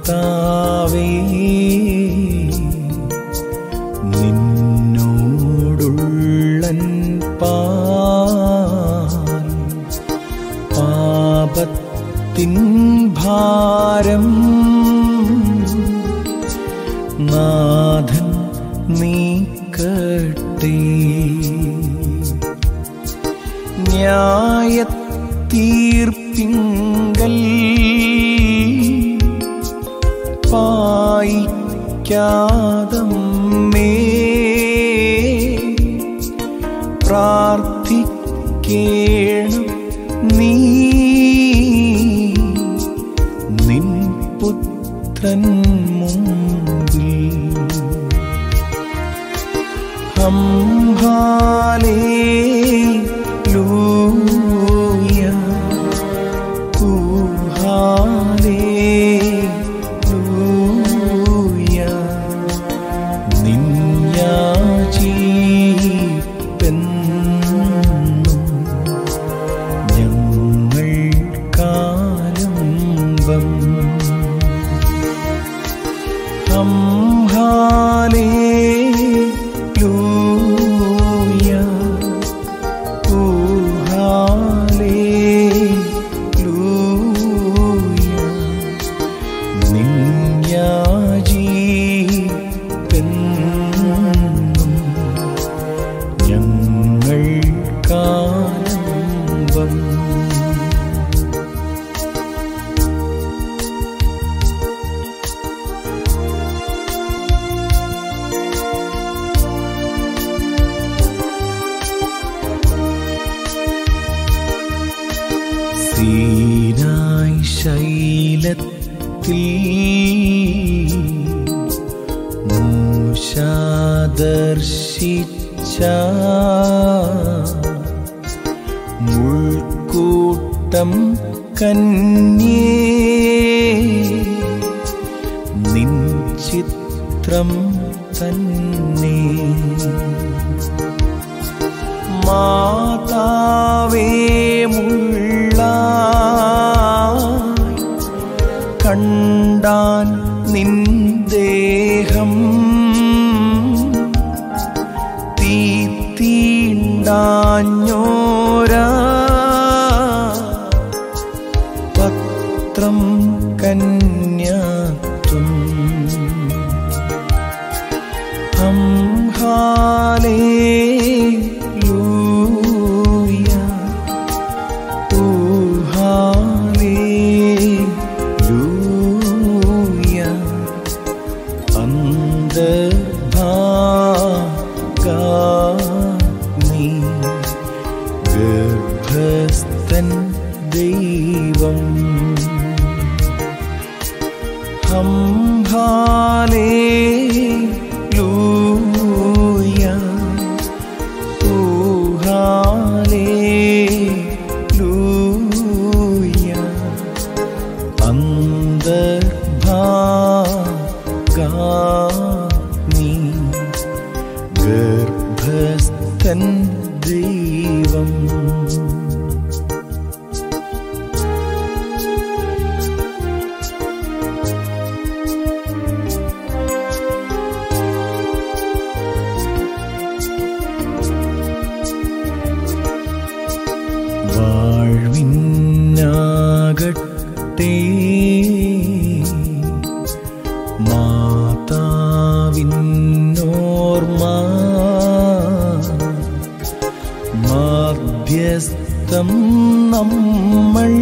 കർത്താവേ നിന്നോടുള്ളൻ പാൽ പാപത്തിൻ ഭാരം നാഥൻ നീക്കട്ടെ ന്യായ തീർപ്പിങ്കൽ പായിക്കാതമ്മേ പ്രാർത്ഥിക്കേണം നീ നിൻ പുത്രൻ മുമ്പിൽ ഹംഹാലേലൂയ ഊഹാലേലൂയ നിന്യാജീപ്പെന്നും ഞങ്ങൾ കാലംബം ഹംഹാലേലൂയ ഊഹാലേലൂയ നിന്യാജീപ്പെന്നും ഞങ്ങൾ കാലംബം സീനായ് ശൈലത്തിൽ മൂഷാദർശിച്ച മുൾക്കൂട്ടം കന്യേ നിൻ ചിത്രം തന്നെ മാതാവേ മുള്ള കണ്ടാൻ നിൻ ദേഹം തീ തീണ്ടാഞ്ഞോര പത്രം കന്യാത്വം ഹംഹാലേലൂയ ഊഹാലേലൂയ അന്തർഭാഗാമി ഗർഭസ്ഥൻ ദൈവം ഹംഹാലേലൂയ ഊഹാലേലൂയ അന്തർഭാഗാമി ഗർഭസ്ഥൻ ദൈവം വാഴ്വിന്നാകട്ടെ മാതാവിന്നോർമ്മ മാധ്യസ്ഥം നമ്മൾ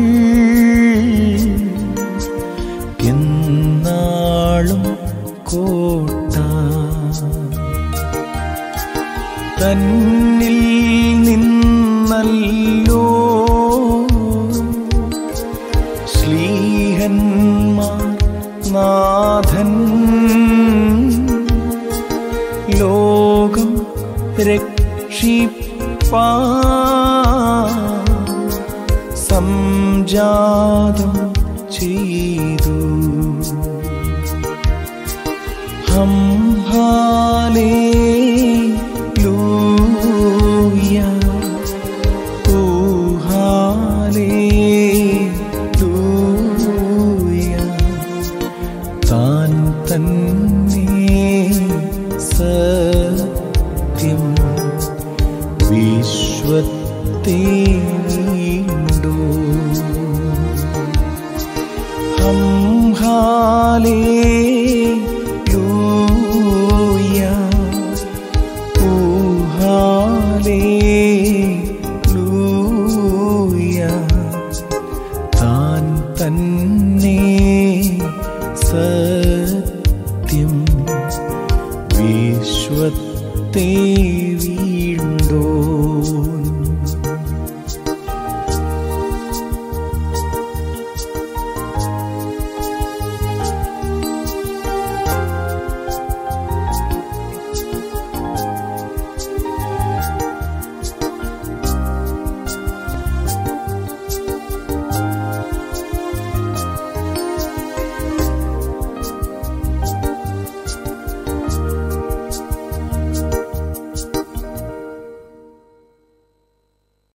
എന്നാളും കോട്ട തന്നിൽ നിന്നല്ലോ ശ്ലീഹന്മാർ നാഥൻ ലോകം രക്ഷിപ്പാ സംജാതം ചെയ്തു ഹംഹാലേലൂയ ഊഹാലേലൂയ വിശ്വത്തെ വീണ്ടു ഹംഹാ